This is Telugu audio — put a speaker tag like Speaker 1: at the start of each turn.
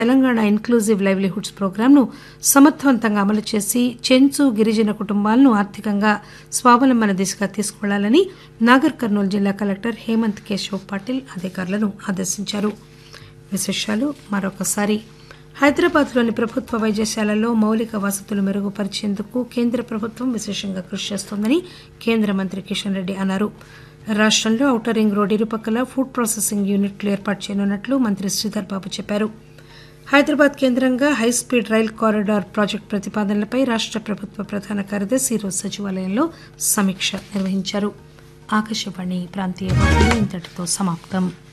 Speaker 1: తెలంగాణ ఇన్క్లూజివ్ లైవ్లీహుడ్స్ ప్రోగ్రాంను సమర్థవంతంగా అమలు చేసి చెంచు గిరిజన కుటుంబాలను ఆర్థికంగా స్వావలంబన దిశగా తీసుకువెళ్లాలని నాగర్ కర్నూలు జిల్లా కలెక్టర్ హేమంత్ కేశవ్ పాటిల్ అధికారులను ఆదేశించారు విశేషాలు మరొకసారి హైదరాబాద్లోని ప్రభుత్వ వైద్యశాలల్లో మౌలిక వసతులు మెరుగుపరిచేందుకు కేంద్ర ప్రభుత్వం విశేషంగా కృషి చేస్తోందని కేంద్ర మంత్రి కిషన్ రెడ్డి అన్నారు రాష్టంలో ఔటర్ రింగ్ రోడ్డు ఇరుపక్కల ఫుడ్ ప్రాసెసింగ్ యూనిట్లు ఏర్పాటు చేయనున్నట్లు మంత్రి శ్రీధర్ బాబు చెప్పారు హైదరాబాద్ కేంద్రంగా హైస్పీడ్ రైల్ కారిడార్ ప్రాజెక్టు ప్రతిపాదనలపై రాష్ట ప్రభుత్వ ప్రధాన కార్యదర్శి ఈరోజు సచివాలయంలో సమీక్ష నిర్వహించారు ఆకాశవాణి ప్రాంతీయ వార్తలు ఇంతటితో సమాప్తం